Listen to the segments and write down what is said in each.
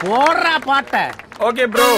போடுறா பாட்ட okay bro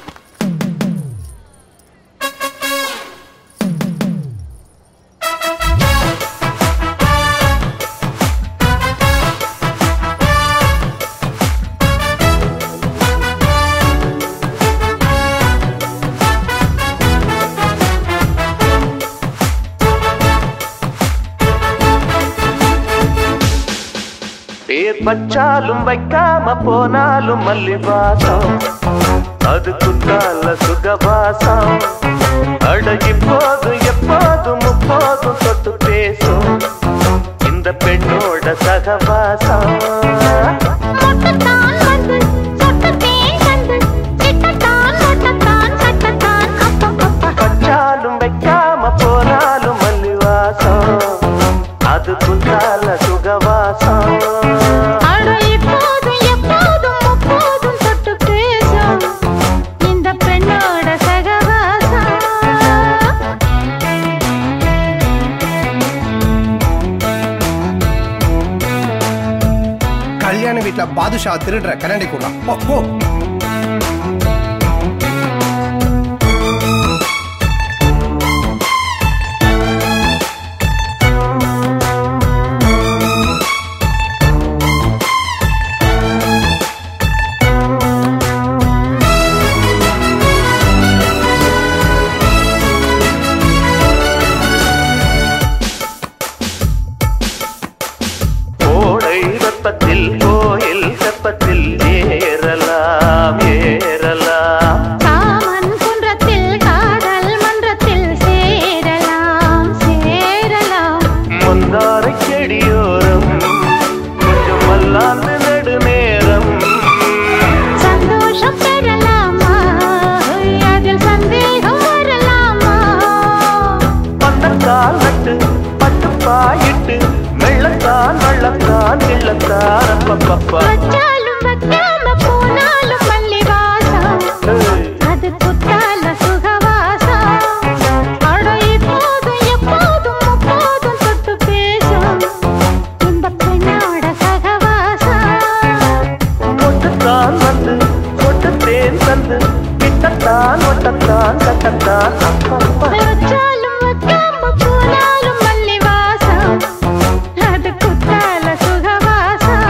பேர் வச்சாலும் வைக்காம போனாலும் மல்லி வாசம் அது குத்தால சுகவாசம் அடகி போதும் எப்போதும் முப்போதும் தொட்டு பேசும் இந்த பெண்ணோட சகவாசம் மொட்டத்தான் வந்து சொட்டத்தேன் வந்து சிட்டத்தான் மொட்டத்தான் சட்டத்தான் அப்பப்பப்பா வச்சாலும் வைக்காம போனாலும் மல்லி வாசம் அது குத்தால சுகவாசம் அட இப்போதும் எப்போதும் முப்போதும் தொட்டு பேசும் இந்த பெண்ணோட சகவாசம் கல்யாண வீட்டுல பாதுஷா திருடுற கரண்டி கூட போ போ கோடை வெப்பத்தில் கோயில் வெப்பத்தில் ஏறலாம் ஏறலாம் காமன் குன்றத்தில் காதல் மன்றத்தில் சேரலாம் சேரலாம் மந்தாரை செடியோரம் கொஞ்சம் மல்லாந்து நெடுநேரம் சந்தோஷம் பெறலாமா அதில் சந்தேகம் வரலாமா பந்தக்கால் நட்டு பட்டு பாயிட்டு வெள்ளத்தான் வெள்ளத்தான் வெள்ளத்தான் அப்பப்பப்பா வச்சாலும் வைக்காம போனாலும் மல்லி வாசம் அது குத்தால சுகவாசம் அட இப்போதும் எப்போதும் முப்போதும் தொட்டு பேசும் இந்த பெண்ணோட சகவாசம் கொட்டுத்தான் வந்து கொட்டுத்தேன் தந்து கிட்டத்தான் ஒட்டத்தான் கட்டத்தான் அப்பப்பா வச்சாலும் வைக்காம போனாலும் மல்லி வாசம் அது குத்தால சுகவாசம்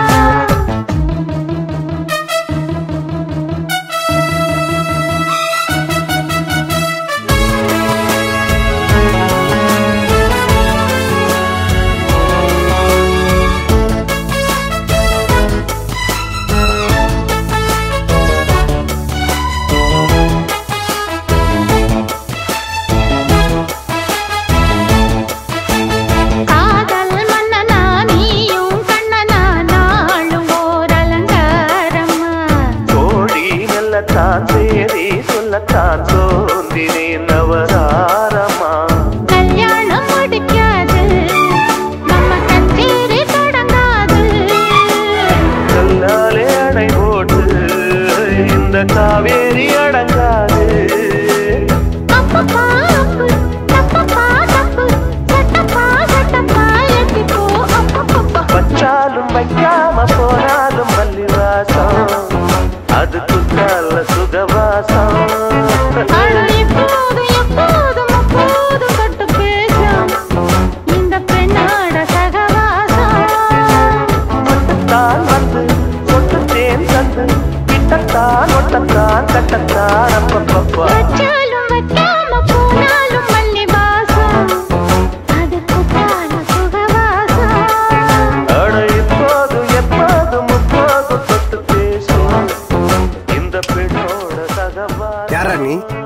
காதல் மன்னனா நீயும் கண்ணனா நாளும் ஓர் அலங்காரமா கோழி மெல்லத்தான் சேரி சொல்லத்தான் சோந்தினே நவராரமா கல்யாணம் முடிக்காது நம்ம கச்சேரி தொடங்காது கல்லாலே அணை போட்டு இந்த காவேரி அடங்காது அப்பப்பா அப்பு தப்பப்பா தப்பு சட்டப்பா சட்டப்பா எட்டிப்போ அப்பப்பப்பா வச்சாலும் வைக்காம போனாலும் மல்லி வாசம் அது குத்தால சுகவாசம் அட இப்போதும் எப்போதும் அப்போதும் தொட்டு பேசும் இந்த பெண்ணோட சகவாசம் கொட்டுத்தான் வந்து கொட்டுத்தேன் தந்து கிட்டத்தான் ஒட்டத்தான் கட்டத்தான் அப்பப்பப்பா வச்சாலும் வைக்காம போனாலும் மல்லி வாசம் அது குத்தால சுகவாசம் அட இப்போது எப்போது முப்போது தொட்டு பேசும் இந்த பெண்ணோட சகவாசம் யாரா நீ